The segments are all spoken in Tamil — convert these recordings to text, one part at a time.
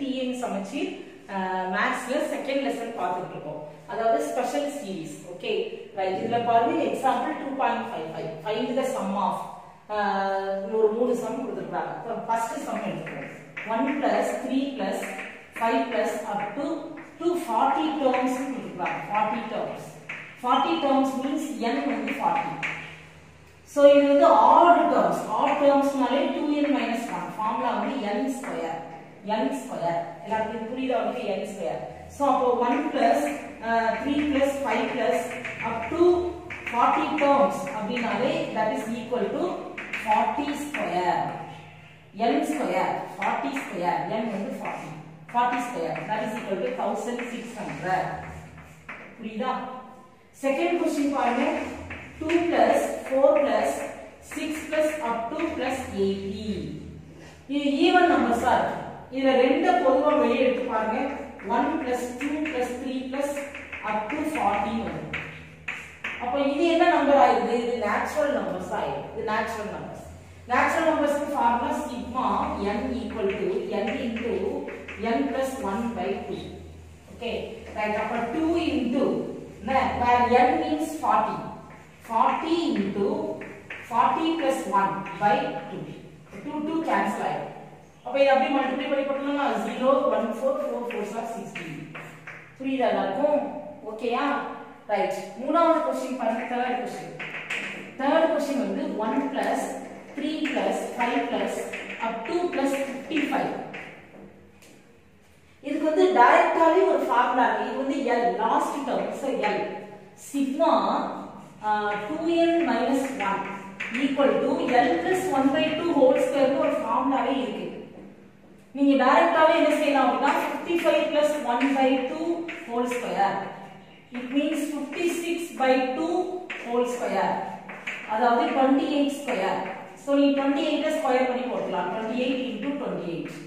டிஎன் சமச்சீர் மேக்ஸ்ல செகண்ட் லெசன் பார்த்துட்டு இருக்கோம் அதாவது ஸ்பெஷல் சீரிஸ் ஓகே ரைட் இதுல பாருங்க example two point five five find the sum of ஒரு மூணு சம் கொடுத்துருக்காங்க ஃபர்ஸ்ட் சம் எடுத்துக்கிறோம் one plus three plus five plus up to to forty terms கொடுத்துருக்காங்க forty terms forty terms means N வந்து ஃபார்ட்டி ஸோ இது வந்து ஆட் டேர்ம்ஸ் ஆட் டேர்ம்ஸ்னாலே two N minus one formula வந்து என் ஸ்கொயர் என் ஸ்கொயர் எல்லாருக்கும் புரியுதா வந்து என் ஸ்கொயர் ஸோ அப்போ one plus three plus five plus up to forty terms அப்படின்னாலே that is equal to forty square N square forty square N வந்து forty forty square that is equal to thousand six hundred புரியுதா செகண்ட் கொஸ்டின் பாருங்க 2 plus 4 plus 6 plus up to plus 80 இது ஈவன் நம்பர்ஸா இருக்கு இதுல ரெண்ட பொதுவா வெளிய எடுத்து பாருங்க 1 plus 2 plus 3 plus up to 40 வரும் அப்ப இது என்ன நம்பர் ஆயிடுது இது நேச்சுரல் நம்பர்ஸ் ஆயிடுது இது நேச்சுரல் நம்பர்ஸ் நேச்சுரல் நம்பர்ஸ்க்கு formula sigma n equal to n into n plus 1 by 2 okay right அப்ப 2 into where n means 40 40 into 40 plus 1 by 2. 2 2 cancel ஆயிடும் அப்ப இதை அப்படியே மல்டிப்ளை பண்ணி போட்டோம்னா 0 1 4 4 4 ஆர் 16 புரியுதா எல்லாருக்கும் ஓகேயா ரைட் மூணாவது கொஸ்டின் பாருங்க தேர்ட் கொஸ்டின் தேர்ட் கொஸ்டின் வந்து 1 plus 3 plus 5 plus up to plus 55 இதுக்கு வந்து டைரக்டாவே ஒரு ஃபார்முலா இருக்கு இது வந்து L last term so L sigma uh, 2n minus 1 equal to L plus 1 by 2 whole square ஒரு ஃபார்முலாவே இருக்கு நீங்க டைரக்டாவே என்ன செய்யலாம் அப்படின்னா 55 plus 1 by 2 whole square it means 56 by 2 whole square அதாவது 28 square so நீ 28 ஸ்கொயர் பண்ணி போடலாம் 28 into 28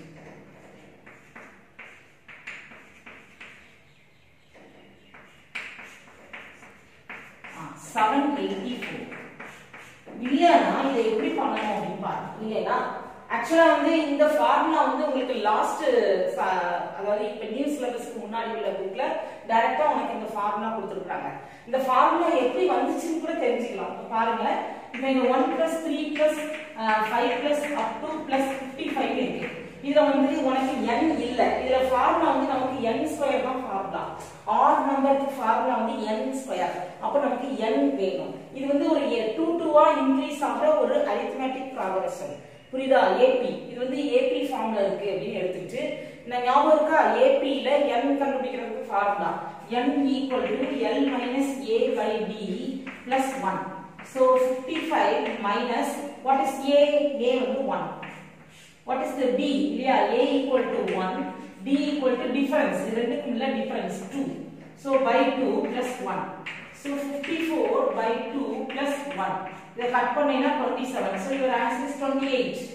செவன் எயிட்டி ஃபோர் இல்லையா இதை எப்படி பண்ணணும் அப்படின்னு பாருங்க இல்லையா ஆக்சுவலா வந்து இந்த ஃபார்முலா வந்து உங்களுக்கு லாஸ்ட் அதாவது இப்ப நியூ சிலபஸ்க்கு முன்னாடி உள்ள புக்ல டைரக்டா உனக்கு இந்த ஃபார்முலா கொடுத்துருக்காங்க இந்த ஃபார்முலா எப்படி வந்துச்சுன்னு கூட தெரிஞ்சுக்கலாம் இப்ப பாருங்க இப்ப இந்த one plus three plus five plus up to plus fifty five இருக்கு இதுல வந்து உனக்கு n இல்ல இதுல ஃபார்முலா வந்து நமக்கு n ஸ்கொயர் தான் ஃபார்முலா ஆட் நம்பருக்கு ஃபார்முலா வந்து n ஸ்கொயர் அப்ப நமக்கு n வேணும் இது வந்து ஒரு 2 2வா இன்க்ரீஸ் ஆகுற ஒரு அரித்மெட்டிக் ப்ராக்ரஷன் புரியுதா ஏபி இது வந்து ஏபி ஃபார்ம்ல இருக்கு அப்படின்னு எடுத்துக்கிட்டு நான் ஞாபகம் இருக்கா ஏபில n கண்டுபிடிக்கிறதுக்கு formula n equal to l minus a by b plus one so fifty five minus what is a a வந்து one what is the b இல்லையா a equal to 1 b equal to difference இது ரெண்டுக்கும் உள்ள difference 2 so by 2 plus 1 so 54 by 2 plus 1 இதை கட் பண்ணீங்கன்னா 27 so your answer is 28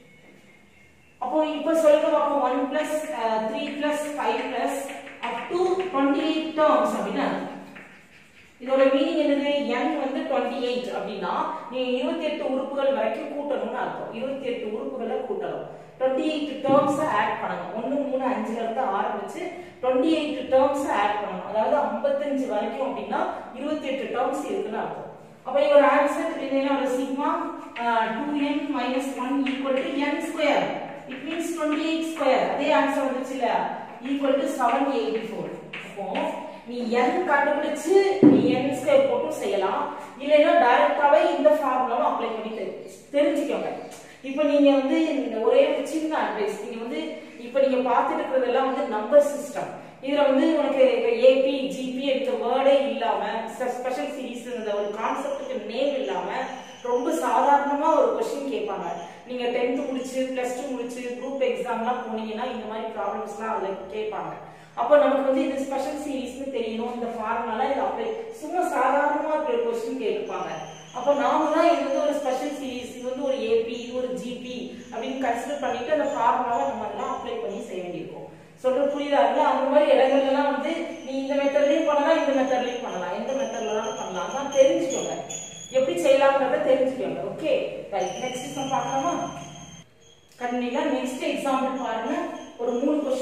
அப்போ இப்போ சொல்லுங்க பாப்போம் 1 plus uh, 3 plus 5 plus up to 28 terms அப்படின்னா இதோட மீனிங் என்னது n வந்து 28 அப்படின்னா நீங்க 28 உறுப்புகள் வரைக்கும் கூட்டணும்னு அர்த்தம் 28 உறுப்புகளை கூட்டணும் 28 டேர்ம்ஸ் ஆட் பண்ணணும் 1 3 5ல இருந்து ஆரம்பிச்சு 28 டேர்ம்ஸ் ஆட் பண்ணணும் அதாவது 55 வரைக்கும் அப்படின்னா 28 டேர்ம்ஸ் இருக்குன்னு அர்த்தம் அப்ப இவர் ஆன்சர் இதோட sigma 2n 1 equal to n square it means 28 square அதே ஆன்சர் வந்துச்சுல ஈக்குவல் டு 784 அப்போ நீ n கண்டுபிடிச்சு நீ n ஸ்கொயர் போட்டு செய்யலாம் இல்லைன்னா டைரக்டாவே இந்த ஃபார்முலாவை அப்ளை பண்ணி தெரிஞ்சுக்கோங்க இப்போ நீங்க வந்து ஒரே ஒரு சின்ன அட்வைஸ் நீங்க வந்து இப்போ நீங்க பார்த்துட்டு இருக்கிறதெல்லாம் வந்து நம்பர் சிஸ்டம் இதுல வந்து உனக்கு ஏபி ஜிபி இந்த வேர்டே இல்லாம ஸ்பெஷல் சீரிஸ் இந்த ஒரு கான்செப்டுக்கு நேம் இல்லாம ரொம்ப சாதாரணமா ஒரு கொஸ்டின் கேட்பாங்க நீங்க டென்த் முடிச்சு பிளஸ் டூ முடிச்சு குரூப் எக்ஸாம்லாம் போனீங்கன்னா இந்த மாதிரி ப்ராப்ளம்ஸ்லாம் அதுல கேட்பாங்க அப்போ நமக்கு வந்து இது ஸ்பெஷல் சீரிஸ்னு தெரியணும் இந்த ஃபார்முலா இது அப்ளை சும்மா சாதாரணமா இருக்கிற கொஸ்டின் கேட்பாங்க அப்போ நாம தான் இது வந்து ஒரு ஸ்பெஷல் சீரிஸ் இது வந்து ஒரு ஏபி இது ஒரு ஜிபி அப்படின்னு கன்சிடர் பண்ணிட்டு அந்த ஃபார்முலாவை நம்ம எல்லாம் அப்ளை பண்ணி செய்ய வேண்டியிருக்கும் சொல்றது புரியுதா இல்ல அந்த மாதிரி இடங்கள்லாம் வந்து நீ இந்த மெத்தட்லயும் பண்ணலாம் இந்த மெத்தட்லயும் பண்ணலாம் எந்த மெத்தட்லனாலும் பண்ணலாம் அதான் தெரிஞ்சுக்கோங்க எப்படி செய்யலாம்ன்றத தெரிஞ்சுக்கோங்க ஓகே ரைட் நெக்ஸ்ட் சம் பார்க்கலாமா கண்டிப்பா நெக்ஸ்ட் எக்ஸாம்பிள் பாருங்க ஒரு மூணு கொஸ்டின்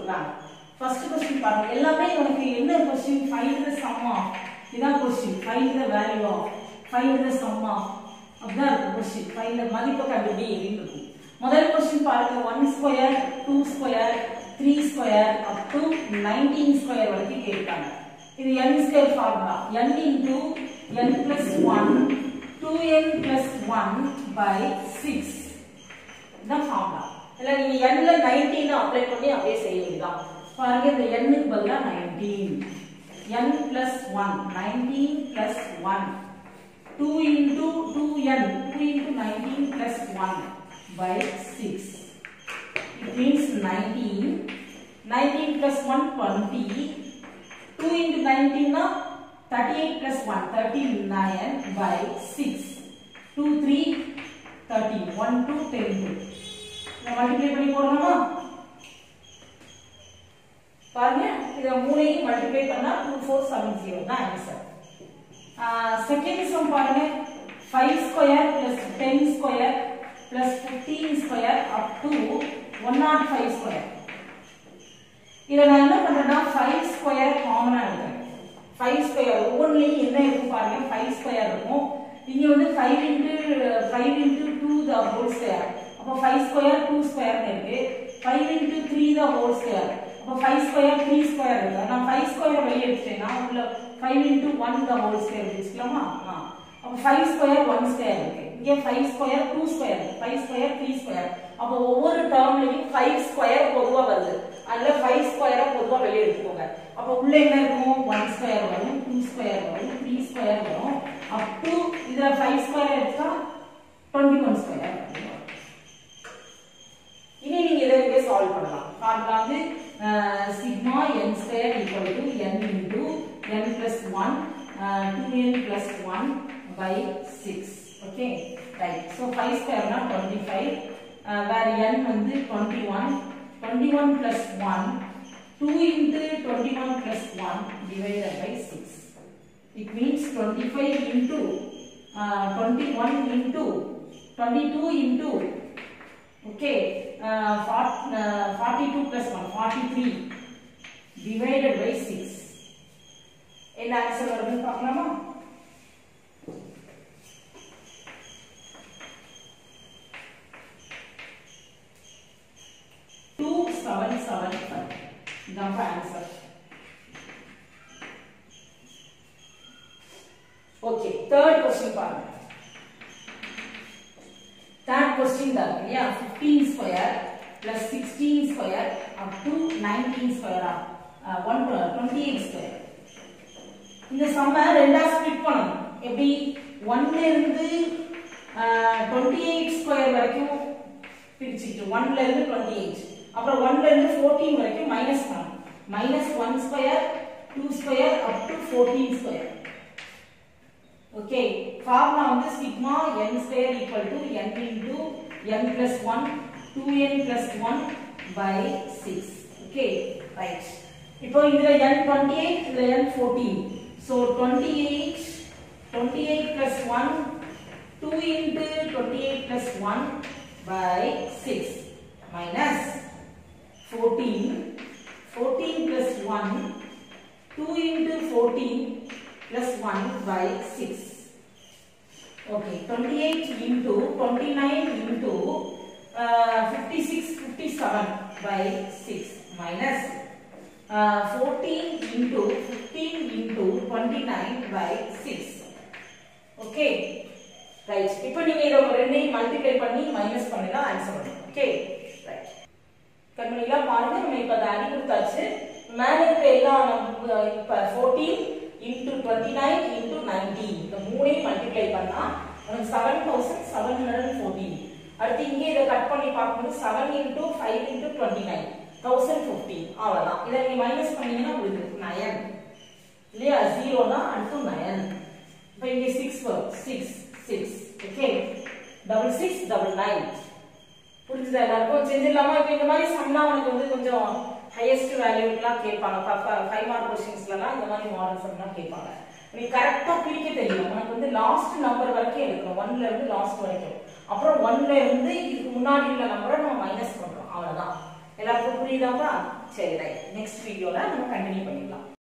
கொடுக்குறாங்க ஃபர்ஸ்ட் கொஸ்டின் பாருங்க எல்லாமே உனக்கு என்ன question find the sum of இதான் question find the value of find the sum of அப்படிதான் இருக்கும் கொஸ்டின் ஃபைண்ட் த மதிப்பை கண்டுபிடி அப்படின்னு இருக்கும் முதல் கொஸ்டின் பாருங்க one square two square three square up to nineteen square வரைக்கும் கேட்டாங்க இது n square formula n into n plus one two N plus one by six இதான் ஃபார்முலா இல்ல நீங்க n ல 19 அப்ளை பண்ணி அப்படியே செய்ய வேண்டியதான் பாருங்க இந்த n க்கு பதிலா 19 n plus 1 19 plus 1 2 into 2n 2 into 19 plus 1 by 6 it means 19 19 plus 1 20 2 into 19 na 38 plus 1 39 by 6 2 3 13 1 2 10 2 இதை மல்டிப்ளை பண்ணி போடலாமா பாருங்க இதை மூணையும் மல்டிப்ளை பண்ணா 2470 தான் ஆன்சர் செகண்ட் சம் பாருங்க 5 square plus 10 square plus 15 square up to 105 square இதை நான் என்ன பண்றேன்னா 5 ஸ்கொயர் காமனா எடுக்கிறேன் 5 ஸ்கொயர் ஒவ்வொன்றுலையும் என்ன இருக்கும் பாருங்க 5 ஸ்கொயர் இருக்கும் இங்க வந்து 5 into 5 into 2 the whole square அப்போ 5 ஸ்கொயர் 2 ஸ்கொயர் இருக்கு 5 இன்டு 3 த ஹோல் ஸ்கொயர் அப்போ 5 ஸ்கொயர் 3 ஸ்கொயர் இருக்கு நான் 5 ஸ்கொயர் வெளியே எடுத்துட்டேன்னா உள்ள 5 இன்டு 1 த ஹோல் ஸ்கொயர் வச்சுக்கலாமா ஆ அப்போ 5 ஸ்கொயர் 1 ஸ்கொயர் இருக்கு இங்க 5 ஸ்கொயர் 2 ஸ்கொயர் 5 ஸ்கொயர் 3 ஸ்கொயர் அப்போ ஒவ்வொரு டேர்ம்லயும் 5 ஸ்கொயர் பொதுவா வருது அதுல 5 ஸ்கொயரை பொதுவா வெளியே எடுத்துக்கோங்க அப்போ உள்ள என்ன இருக்கும் 1 ஸ்கொயர் வரும் 2 ஸ்கொயர் வரும் 3 ஸ்கொயர் வரும் அப் டு இதுல 5 ஸ்கொயர் எடுத்தா 21 ஸ்கொயர் இனி நீங்க இதை இங்கே சால்வ் பண்ணலாம் ஃபார்முலா வந்து sigma n square equal to n into n plus one two N plus one by six okay right so five ஸ்கொயர்னா டுவெண்ட்டி ஃபைவ் வேற n வந்து twenty one twenty one plus one two into twenty one plus one divided by six it means twenty five into twenty one into twenty two into okay uh, fort, uh, 42 plus 1 43 divided by 6 என்ன ஆன்சர் வருதுன்னு பார்க்கலாமா டூ செவன் செவன் ஃபைவ் இதான் ஆன்சர் ஓகே தேர்ட் கொஸ்டின் பாருங்க Third question தான் இருக்கு இல்லையா 15 square plus sixteen square up to nineteen ஸ்கொயரா ஒன் டுவெண்ட்டி எயிட் ஸ்கொயர் இந்த சம்ம ரெண்டா ஸ்பிளிட் பண்ணணும் எப்படி ஒன்ல இருந்து டுவெண்ட்டி எயிட் ஸ்கொயர் வரைக்கும் பிரிச்சுக்கிட்டு ஒன்ல இருந்து டுவெண்ட்டி எயிட் அப்புறம் ஒன்ல இருந்து ஃபோர்டீன் வரைக்கும் மைனஸ் பண்ணணும் minus one square two square up to fourteen square okay formula வந்து sigma n square equal to n into n plus one two N plus one by six okay right இப்போ இதுல n டுவெண்ட்டி எயிட் இதுல n fourteen so twenty eight twenty eight plus one two into twenty eight plus one by six minus fourteen fourteen plus one two into fourteen plus 1 by 6. Okay, 28 into 29 into uh, 56, 57 by 6 minus uh, 14 into 15 into 29 by 6. Okay, right. இப்போ நீங்க இத ரெண்டையும் மல்டிப்ளை பண்ணி மைனஸ் பண்ணி தான் ஆன்சர் பண்ணணும் ஓகே ரைட் கண்மணிலாம் பாருங்க நம்ம இப்ப அதை அடி கொடுத்தாச்சு மேல இருக்க எல்லாம் நம்ம இப்ப 14 into 29 into 19 இந்த மூணையும் மல்டிப்ளை பண்ணா உனக்கு 7714 அடுத்து இங்கே இத கட் பண்ணி பார்க்கும்போது 7 into 5 into 29 1015 அவ்வளவுதான் இத நீ மைனஸ் பண்ணீங்கன்னா உங்களுக்கு 9 இல்லையா 0 னா அடுத்து 9 இப்போ இங்கே 6 வரும் 6 6 okay double six double nine புரிஞ்சுதா எல்லாருக்கும் செஞ்சிடலாமா இப்போ இந்த மாதிரி சம்லாம் உனக்கு வந்து கொஞ்சம் ஹையஸ்ட் வேல்யூலாம் கேட்பாங்க ஃபைவ் மார்க் கொஸ்டின்ஸ்லாம் இந்த மாதிரி மாடல் சம்லாம் கேட்பாங்க நீ கரெக்டாக பிரிக்க தெரியும் உனக்கு வந்து லாஸ்ட் நம்பர் வரைக்கும் எடுக்கணும் ஒன்ல இருந்து லாஸ்ட் வரைக்கும் அப்புறம் ஒன்ல இருந்து இதுக்கு முன்னாடி உள்ள நம்பரை நம்ம மைனஸ் பண்றோம் அவ்வளவுதான் எல்லாருக்கும் புரியுதாப்பா சரி ரைட் நெக்ஸ்ட் வீடியோல நம்ம கண்டினியூ பண்ணிக்கலாம்